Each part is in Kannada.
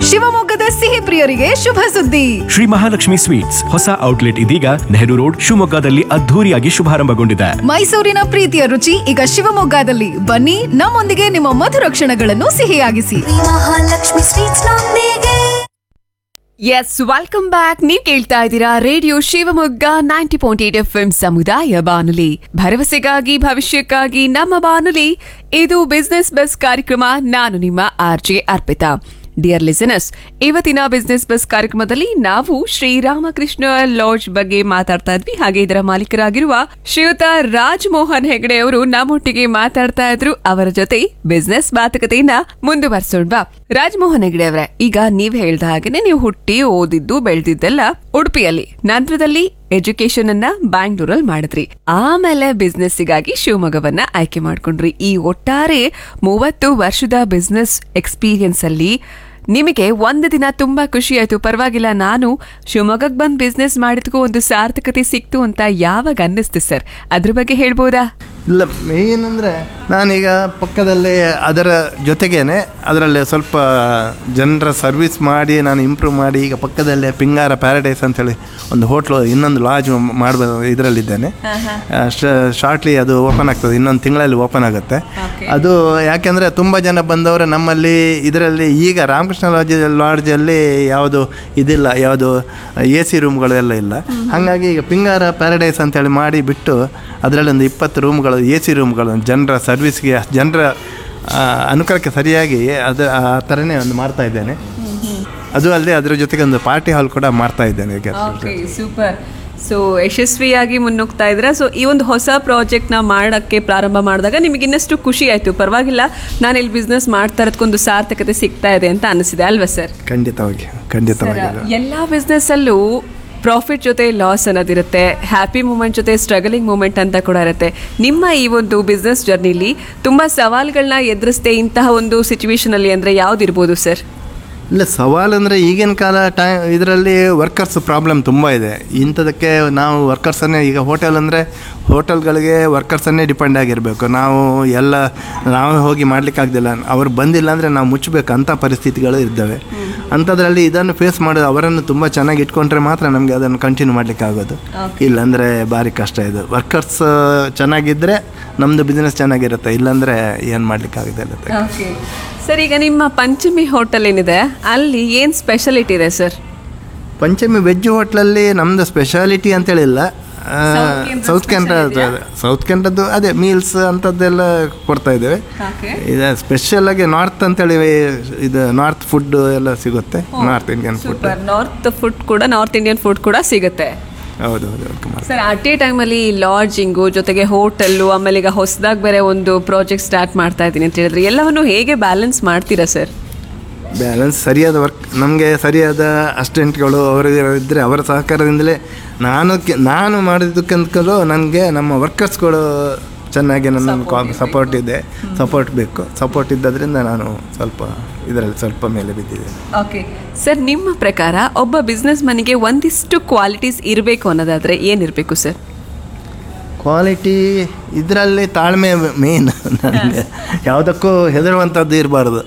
ಶಿವಮೊಗ್ಗದ ಸಿಹಿ ಪ್ರಿಯರಿಗೆ ಶುಭ ಸುದ್ದಿ ಶ್ರೀ ಮಹಾಲಕ್ಷ್ಮಿ ಸ್ವೀಟ್ಸ್ ಹೊಸ ಔಟ್ಲೆಟ್ ಇದೀಗ ನೆಹರು ರೋಡ್ ಶಿವಮೊಗ್ಗದಲ್ಲಿ ಅದ್ಧೂರಿಯಾಗಿ ಶುಭಾರಂಭಗೊಂಡಿದೆ ಮೈಸೂರಿನ ಪ್ರೀತಿಯ ರುಚಿ ಈಗ ಶಿವಮೊಗ್ಗದಲ್ಲಿ ಬನ್ನಿ ನಮ್ಮೊಂದಿಗೆ ನಿಮ್ಮ ಮಧುರ ಕ್ಷಣಗಳನ್ನು ಸಿಹಿಯಾಗಿಸಿ ಮಹಾಲಕ್ಷ್ಮಿ ಸ್ವೀಟ್ಸ್ ನೊಂದಿಗೆ ಎಸ್ ವೆಲ್ಕಮ್ ಬ್ಯಾಕ್ ನೀವ್ ಕೇಳ್ತಾ ಇದ್ದೀರಾ radio Shivamogga ninety point eight F ಸಮುದಾಯ ಬಾನುಲಿ ಭರವಸೆಗಾಗಿ ಭವಿಷ್ಯಕ್ಕಾಗಿ ನಮ್ಮ ಬಾನುಲಿ ಇದು ಬಿಸ್ನೆಸ್ ಬಸ್ ಕಾರ್ಯಕ್ರಮ ನಾನು ನಿಮ್ಮ R J Arpita dear listeners ಇವತ್ತಿನ ಬಿಸ್ನೆಸ್ ಬಸ್ ಕಾರ್ಯಕ್ರಮದಲ್ಲಿ ನಾವು ಶ್ರೀರಾಮಕೃಷ್ಣ ಲಾಡ್ಜ್ ಬಗ್ಗೆ ಮಾತಾಡ್ತಾ ಇದ್ವಿ ಹಾಗೆ ಇದರ ಮಾಲೀಕರಾಗಿರುವ ಶ್ರೀಯುತ ರಾಜ್ ಮೋಹನ್ ಹೆಗಡೆ ಅವರು ನಮ್ಮೊಟ್ಟಿಗೆ ಮಾತಾಡ್ತಾ ಇದ್ರು ಅವರ ಜೊತೆ ಬಿಸ್ನೆಸ್ ಮಾತುಕತೆಯನ್ನ ಮುಂದುವರ್ಸೋಣ್ವಾ ರಾಜಮೋಹನ್ ಹೆಗಡೆ ಅವರೇ ಈಗ ನೀವ್ ಹೇಳ್ದ ಹಾಗೇನೆ ನೀವು ಹುಟ್ಟಿ ಓದಿದ್ದು ಬೆಳೆದಿದ್ದೆಲ್ಲ ಉಡುಪಿಯಲ್ಲಿ ನಂತರದಲ್ಲಿ ಎಜುಕೇಶನ್ ಅನ್ನ ಬ್ಯಾಂಗ್ಳೂರಲ್ಲಿ ಮಾಡಿದ್ರಿ ಆಮೇಲೆ ಬಿಸ್ನೆಸ್ಸಿಗಾಗಿ ಶಿವಮೊಗ್ಗವನ್ನ ಆಯ್ಕೆ ಮಾಡ್ಕೊಂಡ್ರಿ ಈ ಒಟ್ಟಾರೆ ಮೂವತ್ತು ವರ್ಷದ ಬಿಸ್ನೆಸ್ ಎಕ್ಸ್ಪೀರಿಯನ್ಸ್ ಅಲ್ಲಿ ನಿಮಗೆ ಒಂದು ದಿನ ತುಂಬಾ ಖುಷಿ ಆಯ್ತು ಪರವಾಗಿಲ್ಲ ನಾನು ಶಿವಮೊಗ್ಗಕ್ಕೆ ಬಂದು ಬಿಸ್ನೆಸ್ ಮಾಡಿದ್ಕೂ ಒಂದು ಸಾರ್ಥಕತೆ ಸಿಕ್ತು ಅಂತ ಯಾವಾಗ ಅನ್ನಿಸ್ತು ಸರ್ ಅದ್ರ ಬಗ್ಗೆ ಹೇಳ್ಬೋದಾ ಇಲ್ಲ ಮೇನ್ ಅಂದರೆ ನಾನೀಗ ಪಕ್ಕದಲ್ಲೇ ಅದರ ಜೊತೆಗೇನೆ ಅದರಲ್ಲಿ ಸ್ವಲ್ಪ ಜನರ ಸರ್ವಿಸ್ ಮಾಡಿ ನಾನು ಇಂಪ್ರೂವ್ ಮಾಡಿ ಈಗ ಪಕ್ಕದಲ್ಲೇ ಪಿಂಗಾರ ಪ್ಯಾರಡೈಸ್ ಅಂತೇಳಿ ಒಂದು ಹೋಟ್ಲು ಇನ್ನೊಂದು ಲಾಜ್ ಮಾಡಬೇಕು ಇದರಲ್ಲಿದ್ದೇನೆ ಶಾರ್ಟ್ಲಿ ಅದು ಓಪನ್ ಆಗ್ತದೆ ಇನ್ನೊಂದು ತಿಂಗಳಲ್ಲಿ ಓಪನ್ ಆಗುತ್ತೆ ಅದು ಯಾಕೆಂದರೆ ತುಂಬ ಜನ ಬಂದವರು ನಮ್ಮಲ್ಲಿ ಇದರಲ್ಲಿ ಈಗ ರಾಮಕೃಷ್ಣ ಲಾಡ್ಜ್ ಲಾಡ್ಜಲ್ಲಿ ಯಾವುದು ಇದಿಲ್ಲ ಯಾವುದು ಎ ಸಿ ರೂಮ್ಗಳು ಎಲ್ಲ ಇಲ್ಲ ಹಾಗಾಗಿ ಈಗ ಪಿಂಗಾರ ಪ್ಯಾರಡೈಸ್ ಅಂತೇಳಿ ಮಾಡಿ ಬಿಟ್ಟು ಅದರಲ್ಲಿ ಒಂದು ಇಪ್ಪತ್ತು ರೂಮ್ಗಳು ಎ ಸಿ ರೂಮ್ಗಳು ಜನರ ಸರ್ವಿಸ್ಗೆ ಜನರ ಆ, ಅನುಕೂಲಕ್ಕೆ ಸರಿಯಾಗಿ ಅದು ಆ ಥರನೇ ಒಂದು ಮಾಡ್ತಾ ಇದ್ದೇನೆ ಅದು ಅಲ್ಲದೆ ಅದರ ಜೊತೆಗೆ ಒಂದು ಪಾರ್ಟಿ ಹಾಲ್ ಕೂಡ ಮಾಡ್ತಾ ಇದ್ದೇನೆ ಈಗ ಸೂಪರ್ ಸೊ ಯಶಸ್ವಿಯಾಗಿ ಮುನ್ನುಗ್ತಾ ಇದ್ರ ಸೊ ಈ ಒಂದು ಹೊಸ ಪ್ರಾಜೆಕ್ಟ್ ನ ಮಾಡಕ್ಕೆ ಪ್ರಾರಂಭ ಮಾಡಿದಾಗ ನಿಮಗೆ ಇನ್ನಷ್ಟು ಖುಷಿ ಆಯ್ತು ಪರವಾಗಿಲ್ಲ ನಾನು ಇಲ್ಲಿ ಬಿಸ್ನೆಸ್ ಮಾಡ್ತಾ ಇರೋದಕ್ಕೊಂದು ಸಾರ್ಥಕತೆ ಸಿಗ್ತಾ ಇದೆ ಅಂತ ಅನಿಸಿದೆ ಅಲ್ವಾ ಸರ್ ಖಂಡಿತವಾಗಿ ಖಂಡಿತವಾಗಿ ಅದು. ಎಲ್ಲಾ ಬಿಸ್ನೆಸ್ ಅಲ್ಲೂ ಪ್ರಾಫಿಟ್ ಜೊತೆ ಲಾಸ್ ಅನ್ನೋದಿರುತ್ತೆ ಹ್ಯಾಪಿ ಮೂಮೆಂಟ್ ಜೊತೆ ಸ್ಟ್ರಗಲಿಂಗ್ ಮೂಮೆಂಟ್ ಅಂತ ಕೂಡ ಇರುತ್ತೆ ನಿಮ್ಮ ಈ ಒಂದು ಬಿಸ್ನೆಸ್ ಜರ್ನಿಲಿ ತುಂಬಾ ಸವಾಲುಗಳನ್ನ ಎದುರಿಸ್ದೆ ಇಂತಹ ಒಂದು ಸಿಚುವೇಶನ್ ಅಲ್ಲಿ ಅಂದ್ರೆ ಯಾವ್ದಿರ್ಬೋದು ಸರ್ ಇಲ್ಲ ಸವಾಲು ಅಂದರೆ ಈಗಿನ ಕಾಲ ಟೈಮ್ ಇದರಲ್ಲಿ ವರ್ಕರ್ಸ್ ಪ್ರಾಬ್ಲಮ್ ತುಂಬ ಇದೆ ಇಂಥದಕ್ಕೆ ನಾವು ವರ್ಕರ್ಸನ್ನೇ ಈಗ ಹೋಟೆಲ್ ಅಂದರೆ ಹೋಟೆಲ್ಗಳಿಗೆ ವರ್ಕರ್ಸನ್ನೇ ಡಿಪೆಂಡ್ ಆಗಿರಬೇಕು ನಾವು ಎಲ್ಲ ನಾವೇ ಹೋಗಿ ಮಾಡ್ಲಿಕ್ಕಾಗ್ದಿಲ್ಲ ಅವ್ರು ಬಂದಿಲ್ಲ ಅಂದರೆ ನಾವು ಮುಚ್ಚಬೇಕು ಅಂಥ ಪರಿಸ್ಥಿತಿಗಳು ಇದ್ದಾವೆ ಅಂಥದ್ರಲ್ಲಿ ಇದನ್ನು ಫೇಸ್ ಮಾಡೋದು ಅವರನ್ನು ತುಂಬ ಚೆನ್ನಾಗಿ ಇಟ್ಕೊಂಡ್ರೆ ಮಾತ್ರ ನಮಗೆ ಅದನ್ನು ಕಂಟಿನ್ಯೂ ಮಾಡಲಿಕ್ಕಾಗೋದು ಇಲ್ಲಾಂದರೆ ಭಾರಿ ಕಷ್ಟ ಇದು ವರ್ಕರ್ಸ್ ಚೆನ್ನಾಗಿದ್ದರೆ ನಮ್ಮದು ಬಿಸ್ನೆಸ್ ಚೆನ್ನಾಗಿರುತ್ತೆ ಇಲ್ಲಾಂದರೆ ಏನು ಮಾಡಲಿಕ್ಕಾಗೋದಿಲ್ಲ ಸರ್ ಈಗ ನಿಮ್ಮ ಪಂಚಮಿ ಹೋಟೆಲ್ ಏನಿದೆ ಅಲ್ಲಿ ಏನ್ ಸ್ಪೆಷಾಲಿಟಿ ಇದೆ ಸರ್ ಪಂಚಮಿ ವೆಜ್ ಹೋಟ್ಲಲ್ಲಿ ನಮ್ಮದು ಸ್ಪೆಷಾಲಿಟಿ ಅಂತೇಳಿಲ್ಲ ಸೌತ್ ಕೆನರಾ ಸೌತ್ ಕೆನರದ್ದು ಅದೇ ಮೀಲ್ಸ್ ಅಂಥದ್ದೆಲ್ಲ ಕೊಡ್ತಾ ಇದ್ದೇವೆ ಇದು ಸ್ಪೆಷಲ್ ಆಗಿ ನಾರ್ತ್ ಅಂತೇಳಿ ಇದು ನಾರ್ತ್ ಫುಡ್ ಎಲ್ಲ ಸಿಗುತ್ತೆ north Indian food super north food ಕೂಡ ನಾರ್ತ್ ಇಂಡಿಯನ್ ಫುಡ್ ಕೂಡ ಸಿಗುತ್ತೆ ಹೌದು ಹೌದು ಹೌದು ಕುಮಾರ್ ಸರ್ ಅಟ್ ಎ ಟೈಮಲ್ಲಿ ಲಾಡ್ಜಿಂಗು ಜೊತೆಗೆ ಹೋಟೆಲ್ಲು ಆಮೇಲೆ ಈಗ ಹೊಸದಾಗಿ ಬೇರೆ ಒಂದು ಪ್ರಾಜೆಕ್ಟ್ ಸ್ಟಾರ್ಟ್ ಮಾಡ್ತಾ ಇದ್ದೀನಿ ಅಂತ ಹೇಳಿದ್ರೆ ಎಲ್ಲವನ್ನು ಹೇಗೆ ಬ್ಯಾಲೆನ್ಸ್ ಮಾಡ್ತೀರಾ ಸರ್ ಬ್ಯಾಲೆನ್ಸ್ ಸರಿಯಾದ ವರ್ಕ್ ನಮಗೆ ಸರಿಯಾದ ಅಸಿಸ್ಟೆಂಟ್ಗಳು ಅವರು ಇದ್ದರೆ ಅವರ ಸಹಕಾರದಿಂದಲೇ ನಾನು ಕೆ- ನಾನು ಮಾಡಿದ್ದಕ್ಕಂತಲೂ ನನಗೆ ನಮ್ಮ ವರ್ಕರ್ಸ್ಗಳು ಚೆನ್ನಾಗಿ ನನ್ನ ಸಪೋರ್ಟ್ ಇದೆ ಸಪೋರ್ಟ್ ಬೇಕು ಸಪೋರ್ಟ್ ಇದ್ದದ್ರಿಂದ ನಾನು ಸ್ವಲ್ಪ ಇದರಲ್ಲಿ ಸ್ವಲ್ಪ ಮೇಲೆ ಬಿದ್ದಿದ್ದೇನೆ ಓಕೆ ಸರ್ ನಿಮ್ಮ ಪ್ರಕಾರ ಒಬ್ಬ ಬಿಸ್ನೆಸ್ ಮನಿಗೆ ಒಂದಿಷ್ಟು ಕ್ವಾಲಿಟೀಸ್ ಇರಬೇಕು ಅನ್ನೋದಾದ್ರೆ ಏನಿರಬೇಕು ಸರ್ ಕ್ವಾಲಿಟಿ ಇದರಲ್ಲಿ ತಾಳ್ಮೆ ಮೇನ್ ನನಗೆ ಯಾವುದಕ್ಕೂ ಹೆದರುವಂಥದ್ದು ಇರಬಾರ್ದು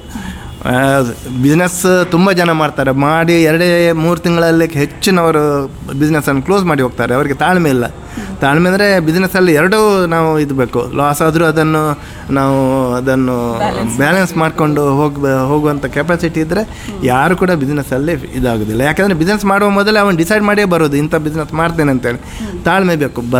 ಬಿಸ್ನೆಸ್ ತುಂಬ ಜನ ಮಾಡ್ತಾರೆ ಮಾಡಿ ಎರಡೇ ಮೂರು ತಿಂಗಳಲ್ಲಿ ಹೆಚ್ಚಿನವರು ಬಿಸ್ನೆಸ್ಸನ್ನು ಕ್ಲೋಸ್ ಮಾಡಿ ಹೋಗ್ತಾರೆ ಅವರಿಗೆ ತಾಳ್ಮೆ ಇಲ್ಲ ತಾಳ್ಮೆ ಅಂದರೆ ಬಿಸ್ನೆಸ್ಸಲ್ಲಿ ಎರಡೂ ನಾವು ಇದು ಬೇಕು ಲಾಸ್ ಆದರೂ ಅದನ್ನು ನಾವು ಅದನ್ನು ಬ್ಯಾಲೆನ್ಸ್ ಮಾಡಿಕೊಂಡು ಹೋಗ ಹೋಗುವಂಥ ಕೆಪಾಸಿಟಿ ಇದ್ದರೆ ಯಾರು ಕೂಡ ಬಿಸ್ನೆಸ್ಸಲ್ಲಿ ಇದಾಗೋದಿಲ್ಲ ಯಾಕಂದರೆ ಬಿಸ್ನೆಸ್ ಮಾಡುವ ಮೊದಲೇ ಅವನು ಡಿಸೈಡ್ ಮಾಡಿಯೇ ಬರೋದು ಇಂಥ ಬಿಸ್ನೆಸ್ ಮಾಡ್ತೇನೆ ಅಂತೇಳಿ ತಾಳ್ಮೆ ಬೇಕು ಬ